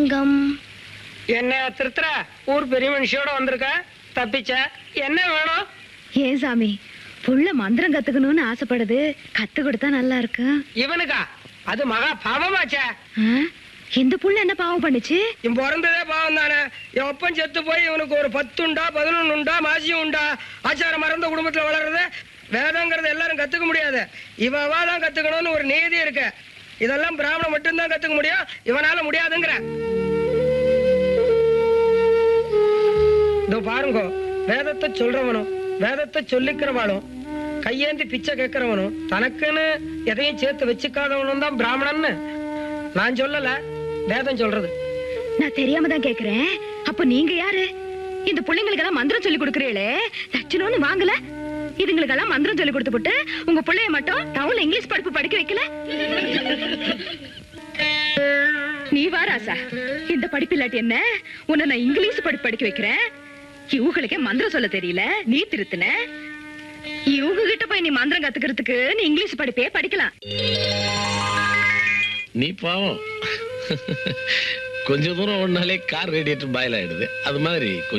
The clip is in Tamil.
கம் என்ன திருத்துற ஊர் பெரிய மனுஷியோட வந்திருக்க தப்பிச்ச என்ன வேணும் ஏன் சாமி புள்ள மந்திரம் கத்துக்கணும்னு ஆசைப்படுது கத்து கொடுத்தா நல்லா இருக்கும் இவனுக்கா அது மகா பாவமாச்சே ஆ? இந்த புள்ள என்ன பாவம் பண்ணுச்சு இவன் பிறந்ததே பாவம் தானே என் ஒப்பன் செத்து போய் இவனுக்கு ஒரு பத்து உண்டா பதினொன்னு உண்டா மாசியும் உண்டா ஆச்சாரம் மறந்த குடும்பத்துல வளர்றது வேதங்கிறது எல்லாரும் கத்துக்க முடியாது இவன் தான் கத்துக்கணும்னு ஒரு நீதி இருக்கு இதெல்லாம் பிராமணன் மட்டும்தான் கத்துக்க முடியும் இவனால முடியாதுங்கிற இதோ பாருங்க வேதத்தை சொல்றவனும் வேதத்தை சொல்லிக்கிறவனும் கையேந்தி பிச்சை கேட்கிறவனும் தனக்குன்னு எதையும் சேர்த்து வச்சுக்காதவனும் தான் பிராமணன்னு நான் சொல்லல வேதம் சொல்றது நான் தெரியாம தான் கேக்குறேன் அப்ப நீங்க யாரு இந்த பிள்ளைங்களுக்கு எல்லாம் மந்திரம் சொல்லி கொடுக்கறீங்களே தச்சுனோன்னு வாங்கல இதுங்களுக்கு எல்லாம் மந்திரம் சொல்லி கொடுத்து போட்டு உங்க பிள்ளைய மட்டும் டவுன்ல இங்கிலீஷ் படிப்பு படிக்க வைக்கல நீ வா ராசா இந்த படிப்பு இல்லாட்டி என்ன உன்னை நான் இங்கிலீஷ் படிப்பு படிக்க வைக்கிறேன் இவங்களுக்கே மந்திரம் சொல்ல தெரியல நீ திருத்துன இவங்க கிட்ட போய் நீ மந்திரம் கத்துக்கிறதுக்கு நீ இங்கிலீஷ் படிப்பே படிக்கலாம் நீ பாவம் கொஞ்ச தூரம் ஓடினாலே கார் ரேடியேட்டர் பாயில் ஆயிடுது அது மாதிரி